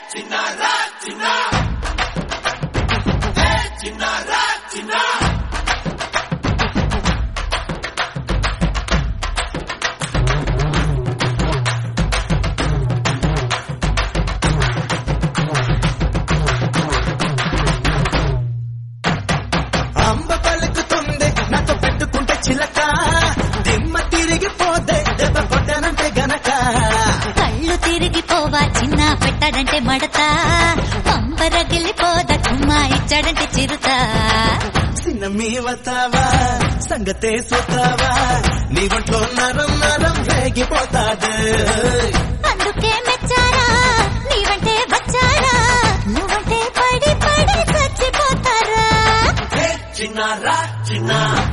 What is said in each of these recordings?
అంబ పలుకుతుంది నాతో పెట్టుకుంటే చిలక దిమ్మ తిరిగిపోతే దెబ్బ కొట్టానంటే గనక కళ్ళు తిరిగిపోవా చిన్న పెట్టాడంటే మడత పంపరగిలిపోదా చుమ్మా ఇచ్చాడంటే చిరుత చిన్న మీ వతావా సంగతే చూతావా నీ ఒంట్లో నరం నరం రేగిపోతాడు అందుకే మెచ్చారా నీవంటే వచ్చారా నువ్వంటే పడి పడి చచ్చిపోతారా చిన్నారా చిన్న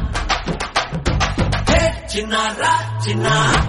హే చిన్నారా చిన్న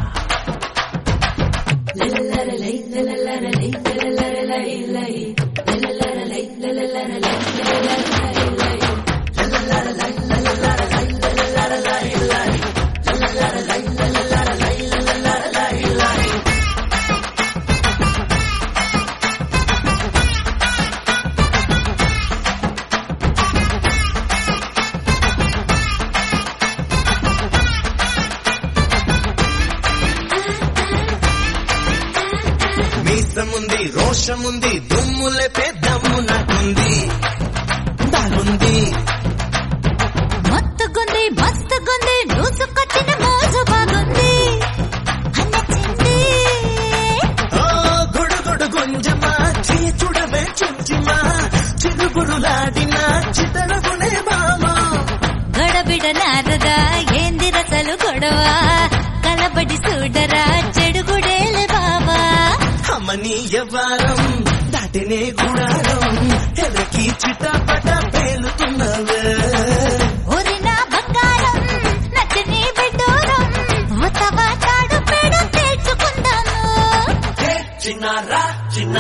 మీసముంది రోషముంది దుమ్ములే పెద్దమ్ము నాకుంది దాగుంది మత్తుగుంది మస్తుగుంది దూసుకొచ్చిన మోజు బాగుంది అన్నచింది ఓ గుడుగుడు గుంజమా చూడవే చుంచిమా చిరుగురులాడిన చితరగునే మామా గడబిడ నారదా ఏంది రసలు గొడవ కలబడి చూడరా చెడుగుడేలే బావా అమ్మని ఎవ్వారం దాటినే గుడారం ఎలకి చిటపట పేలుతున్నవే ఊరిన బంగారం నచ్చని బిడ్డూరం ఉత్తవా తాడు పేడ తేల్చుకుందాము చిన్నారా చిన్న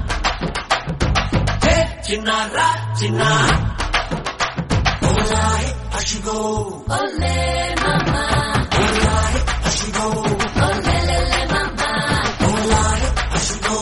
హే చిన్నారా చిన్న ఓలాయ్ అషిగో ఓలాయ్ అషిగో ఓలాయ్ అషిగో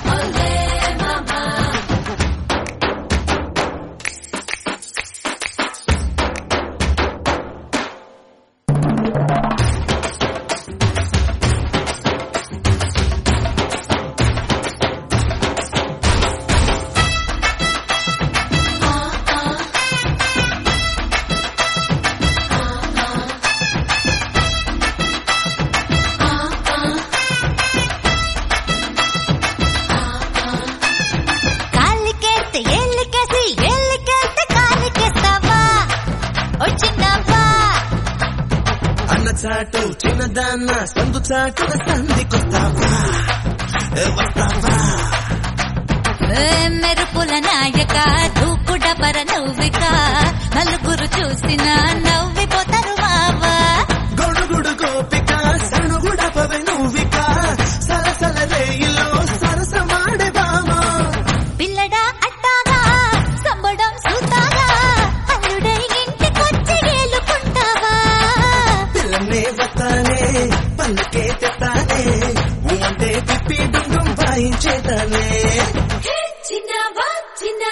కాలికేస్తే ఏళ్ళకేసి ఏళ్ళకేస్తే కాలికేస్తావా వచ్చిందావా అన్న చాటు చిన్నదాన్న సందు చాటున సంధికొస్తావా ఏ వస్తావా ఏ మెరుపుల నాయక దూకుడ పర నవ్విక నలుగురు చూసిన నవ్విపోతారు మావా గొడుగుడు గోపిక సణుగుడ పవె నువ్విక సలసల రేయిలో సరసమాడే బామా పిల్లడా అట్టాగా సంబడం సూతాగా అల్లుడై ఇంటికొచ్చి ఏలుకుంటావా పిల్లనే వస్తానే పల్లకే తెస్తానే అంటే తిప్పి డుంగం వాయించేతానే చిన్నవా చిన్న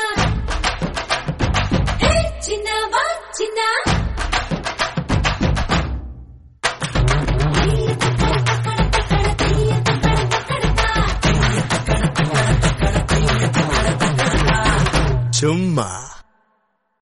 చిన్నవా చిన్న చుమ్మా